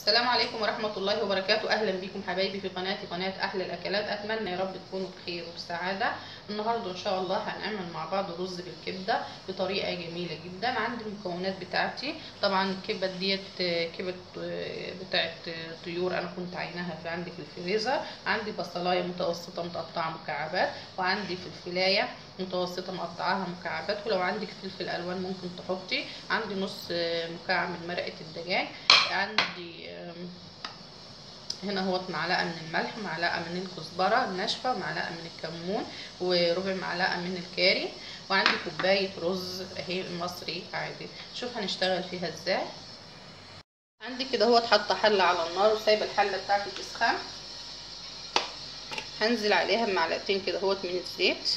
السلام عليكم ورحمة الله وبركاته أهلا بكم حبايبي في قناتي قناة أحلى الأكلات أتمنى يا رب تكونوا بخير وبسعادة النهاردة إن شاء الله هنعمل مع بعض رز بالكبدة بطريقة جميلة جدا عندي المكونات بتاعتي طبعا الكبد ديت كبد بتاعت طيور أنا كنت عيناها في عندي في الفريزر عندي بصلاية متوسطة متقطعة مكعبات وعندي فلفلاية متوسطة مقطعاها مكعبات ولو عندك فلفل ألوان ممكن تحطي عندي نص مكعب من مرقة الدجاج عندي هنا هو معلقه من الملح معلقه من الكزبره الناشفه معلقه من الكمون وربع معلقه من الكاري وعندي كوبايه رز اهي مصري عادي شوف هنشتغل فيها ازاي عندي كده هو حاطه حله على النار وسايبه الحله بتاعتي تسخن هنزل عليها بمعلقتين كده هوت من الزيت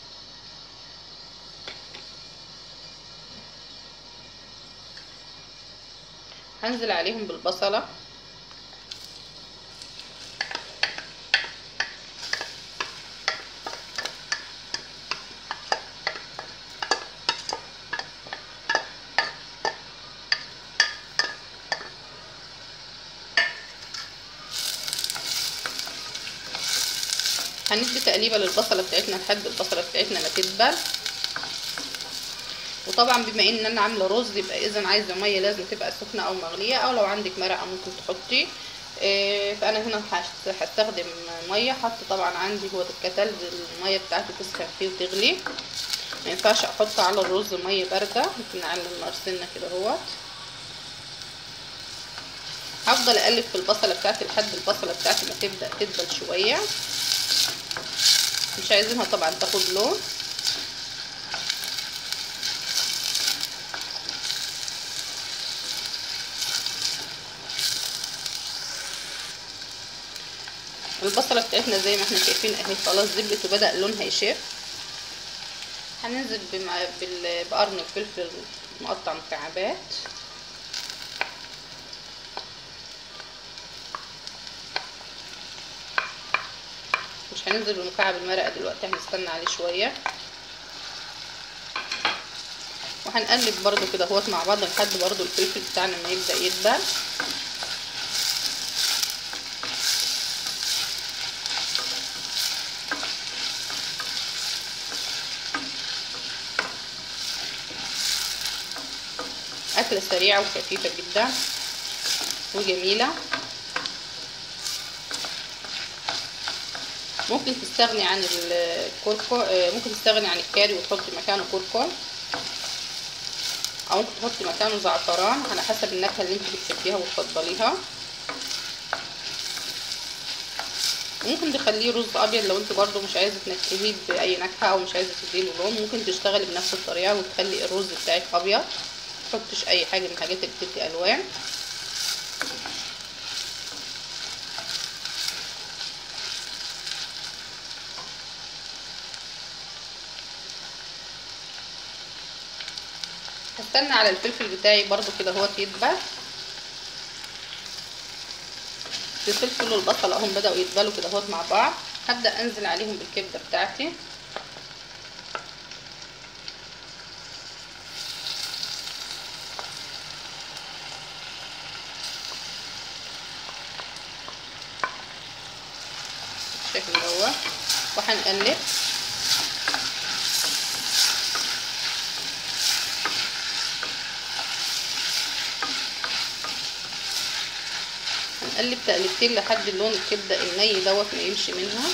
هنزل عليهم بالبصلة هندي تقليبه للبصله بتاعتنا لحد البصله بتاعتنا ما تدبل وطبعا بما ان انا عامله رز يبقى اذا عايزه ميه لازم تبقى سخنه او مغليه او لو عندك مرقه ممكن تحطي إيه فانا هنا هستخدم ميه حط طبعا عندي هو الكتل الميه بتاعتي تسخن فيه وتغلي ما ينفعش احط على الرز ميه بارده ممكن نعلي النار سنه كده اهوت هفضل اقلب في البصله بتاعتي لحد البصله بتاعتي ما تبدا تدبل شويه مش عايزينها طبعا تاخد لون البصله بتاعتنا زي ما احنا شايفين اهي خلاص دبلت وبدا لونها يشف هننزل بقرن الفلفل مقطع مكعبات مش هننزل بمكعب المرقه دلوقتي هنستنى عليه شويه وهنقلب برضو كده اهوت مع بعض لحد برضو الفلفل بتاعنا ما يبدا يدبل أكلة سريعة وخفيفة جدا وجميلة ممكن تستغني عن الكركم ممكن تستغني عن الكاري وتحطي مكانه كركم او ممكن تحطي مكانه زعفران على حسب النكهه اللي انت بتحبيها وتفضليها ممكن تخليه رز ابيض لو انت برضو مش عايزه تنكهيه باي نكهه او مش عايزه تديله لون ممكن تشتغلي بنفس الطريقه وتخلي الرز بتاعك ابيض متحطش اي حاجه من الحاجات اللي بتدي الوان هستنى على الفلفل بتاعي برضو كده هو يدبل الفلفل والبصل اهم بدأوا يدبلوا كده اهوت مع بعض هبدأ انزل عليهم بالكبدة بتاعتي بالشكل دوت وهنقلب هنقلب تقلبتين لحد اللون الكبده الني دوت ما يمشي منها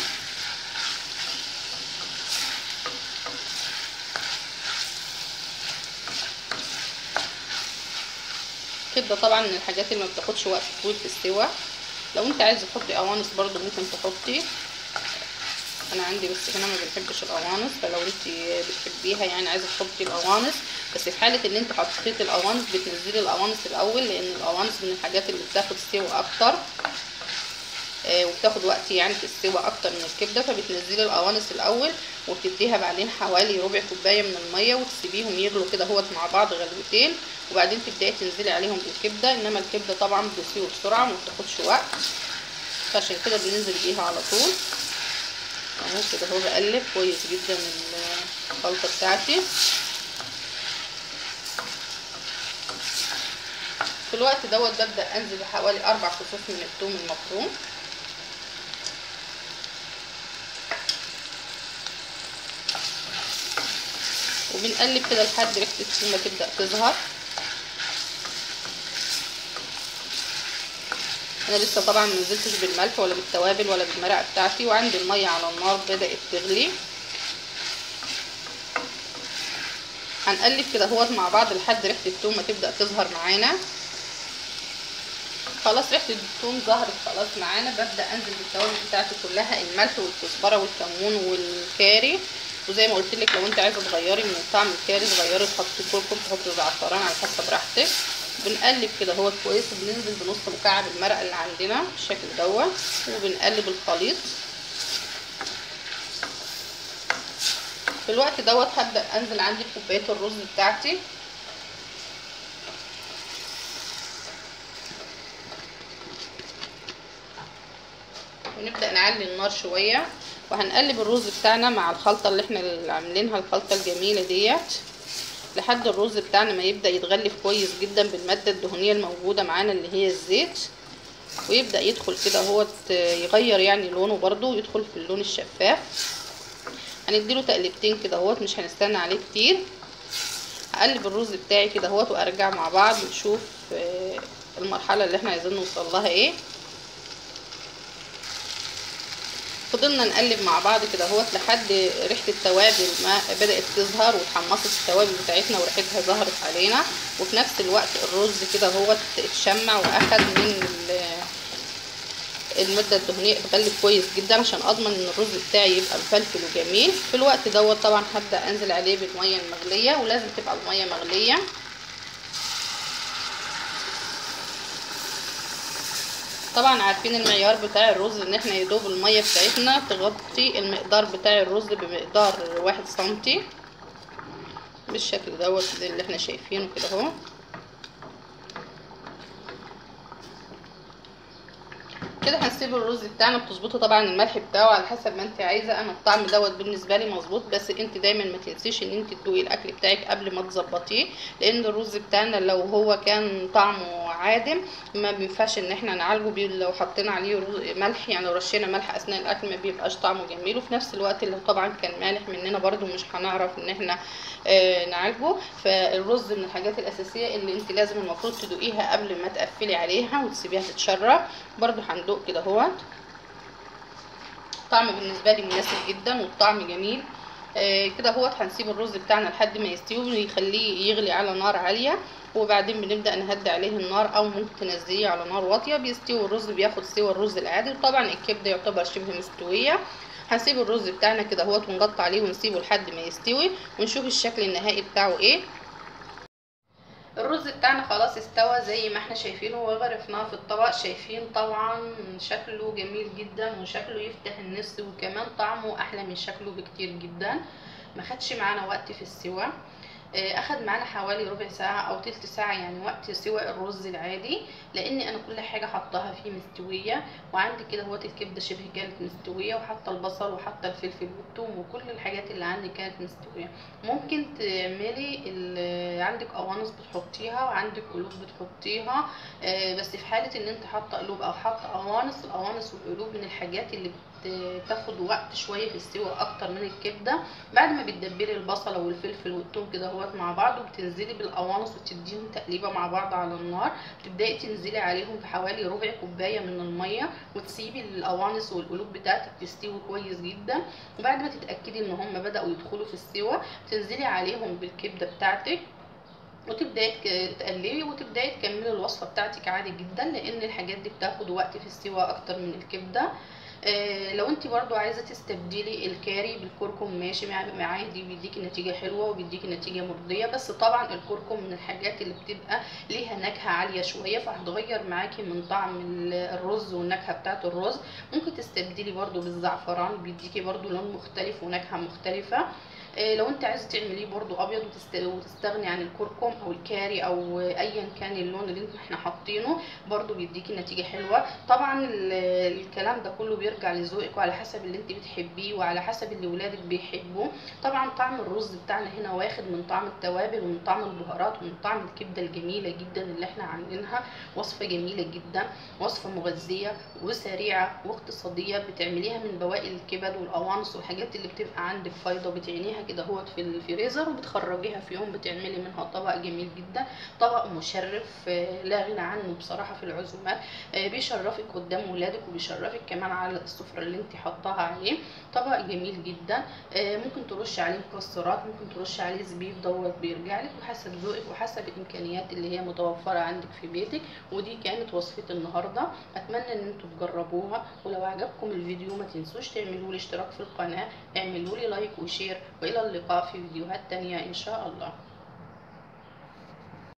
الكبده طبعا من الحاجات اللي ما بتاخدش وقت طويل في السوا لو انت عايزه تحطي قوانص برضو ممكن تحطي انا عندي بس هنا ما بنحبش القوانص فلو انت بتحبيها يعني عايزه تحطي القوانص بس في حاله ان انت حطيتي القوانص بتنزلي القوانص الاول لان القوانص من الحاجات اللي بتاخد سوا اكتر آه وبتاخد وقت يعني في السوا اكتر من الكبده فبتنزلي القوانص الاول وبتديها بعدين حوالي ربع كوبايه من الميه وتسيبيهم يغلوا كده اهوت مع بعض غلوتين وبعدين تبداي تنزلي عليهم بالكبده انما الكبده طبعا بتسيح بسرعه وما بتاخدش وقت فعشان كده بننزل بيها على طول اهو كده اهو بقلب كويس جدا الخلطه بتاعتي في الوقت دوت ببدا انزل بحوالي اربع فصوص من الثوم المفروم وبنقلب كده لحد ريحه الثومه تبدا تظهر انا لسه طبعا ما نزلتش بالملح ولا بالتوابل ولا بالمرقه بتاعتي وعندي الميه على النار بدات تغلي هنقلب كده اهوت مع بعض لحد ريحه الثوم ما تبدا تظهر معانا خلاص ريحه الثوم ظهرت خلاص معانا ببدا انزل بالتوابل بتاعتي كلها الملح والكزبره والكمون والكاري وزي ما قلت لك لو انت عايزه تغيري من طعم الكاري تغيري تحطي كركم تحطي زعفران على حسب راحتك بنقلب كده هو كويس وبننزل بنص مكعب المرقه اللي عندنا بالشكل دوت وبنقلب الخليط في الوقت دوت هبدا انزل عندي كوبايه الرز بتاعتي ونبدا نعلي النار شويه وهنقلب الرز بتاعنا مع الخلطه اللي احنا اللي عاملينها الخلطه الجميله ديت لحد الرز بتاعنا ما يبدا يتغلف كويس جدا بالماده الدهنيه الموجوده معانا اللي هي الزيت ويبدا يدخل كده هو يغير يعني لونه برضو يدخل في اللون الشفاف هنديله تقلبتين كده اهوت مش هنستنى عليه كتير هقلب الرز بتاعي كده اهوت وارجع مع بعض نشوف المرحله اللي احنا عايزين نوصل لها ايه فضلنا نقلب مع بعض كده اهوت لحد ريحه التوابل ما بدات تظهر وتحمصت التوابل بتاعتنا وريحتها ظهرت علينا وفي نفس الوقت الرز كده اهوت اتشمع واخد من الماده الدهنيه اتغلف كويس جدا عشان اضمن ان الرز بتاعي يبقى مفلفل وجميل في الوقت دوت طبعا هبدا انزل عليه بالميه المغليه ولازم تبقى الميه مغليه طبعا عارفين المعيار بتاع الرز ان احنا يدوب الميه بتاعتنا تغطي المقدار بتاع الرز بمقدار واحد سنتي بالشكل دوت اللي احنا شايفينه كده اهو كده هنسيب الرز بتاعنا بتظبطي طبعا الملح بتاعه على حسب ما انت عايزه انا الطعم دوت بالنسبه لي مظبوط بس انت دايما ما تنسيش ان انت تدوقي الاكل بتاعك قبل ما تظبطيه لان الرز بتاعنا لو هو كان طعمه عادم ما بينفعش ان احنا نعالجه لو حطينا عليه ملح يعني لو رشينا ملح اثناء الاكل ما بيبقاش طعمه جميل وفي نفس الوقت اللي طبعا كان مالح مننا برده مش هنعرف ان احنا آه نعالجه فالرز من الحاجات الاساسيه اللي انت لازم المفروض تدوقيها قبل ما تقفلي عليها وتسيبيها تتشرب برده هندوق كده اهوت طعم بالنسبه لي مناسب جدا والطعم جميل آه كده اهوت هنسيب الرز بتاعنا لحد ما يستوي ونخليه يغلي على نار عاليه وبعدين بنبدا نهدي عليه النار او ممكن تنزليه على نار واطيه بيستوي الرز بياخد سوى الرز العادي وطبعا الكبده يعتبر شبه مستويه هنسيب الرز بتاعنا كده اهوت ونغطي عليه ونسيبه لحد ما يستوي ونشوف الشكل النهائي بتاعه ايه الرز بتاعنا خلاص استوى زي ما احنا شايفينه وغرفناه في الطبق شايفين طبعا شكله جميل جدا وشكله يفتح النفس وكمان طعمه احلى من شكله بكتير جدا ما خدش معانا وقت في السوا اخد معانا حوالي ربع ساعة او تلت ساعة يعني وقت سوى الرز العادي لان انا كل حاجة حطاها فيه مستوية وعندي كده هوت الكبدة شبه كانت مستوية وحاطة البصل وحاطة الفلفل والثوم وكل الحاجات اللي عندي كانت مستوية ممكن تعملي عندك قوانص بتحطيها وعندك قلوب بتحطيها بس في حالة ان انت حاطة قلوب او حاطة قوانص القوانص والقلوب من الحاجات اللي تاخد وقت شويه في السوا اكتر من الكبده بعد ما بتدبري البصله والفلفل والثوم كده اهوت مع بعض وبتنزلي بالقوانص وتديهم تقليبه مع بعض على النار تبداي تنزلي عليهم في حوالي ربع كوبايه من الميه وتسيبي القوانص والقلوب بتاعتك تستوي كويس جدا وبعد ما تتاكدي ان هم بداوا يدخلوا في السوا تنزلي عليهم بالكبده بتاعتك وتبداي تقلبي وتبداي تكملي الوصفه بتاعتك عادي جدا لان الحاجات دي بتاخد وقت في السوا اكتر من الكبده آه لو انت برضو عايزه تستبدلي الكاري بالكركم ماشي عادي بيديكي نتيجه حلوه وبيديكي نتيجه مرضيه بس طبعا الكركم من الحاجات اللي بتبقى ليها نكهه عاليه شويه فهتغير معاكي من طعم الرز والنكهه بتاعه الرز ممكن تستبدلي برضو بالزعفران بيديكي برضو لون مختلف ونكهه مختلفه آه، لو انت عايزه تعمليه برضو ابيض وتست- وتستغني عن الكركم او الكاري او ايا كان اللون اللي انت- احنا حاطينه برضو بيديكي نتيجه حلوه طبعا ال- الكلام ده كله بيرجع لذوقك وعلى حسب اللي انت بتحبيه وعلى حسب اللي ولادك بيحبوه طبعا طعم الرز بتاعنا هنا واخد من طعم التوابل ومن طعم البهارات ومن طعم الكبده الجميله جدا اللي احنا عاملينها وصفه جميله جدا وصفه مغذيه وسريعه واقتصاديه بتعمليها من بواقي الكبد والقوانص والحاجات اللي بتبقى عندك فايضه بتعينيها كده هوت في الفريزر وبتخرجيها في يوم بتعملي منها طبق جميل جدا طبق مشرف آه، لا غنى عنه بصراحه في العزومات آه، بيشرفك قدام ولادك وبيشرفك كمان على السفره اللي انت حطاها عليه طبق جميل جدا آه، ممكن ترش عليه مكسرات ممكن ترش عليه زبيب دوت بيرجع لك وحسب ذوقك وحسب الامكانيات اللي هي متوفره عندك في بيتك ودي كانت وصفتي النهارده اتمنى ان انتوا تجربوها ولو عجبكم الفيديو ما تنسوش تعملوا لي اشتراك في القناه اعملوا لي لايك وشير والى اللقاء في فيديوهات تانية ان شاء الله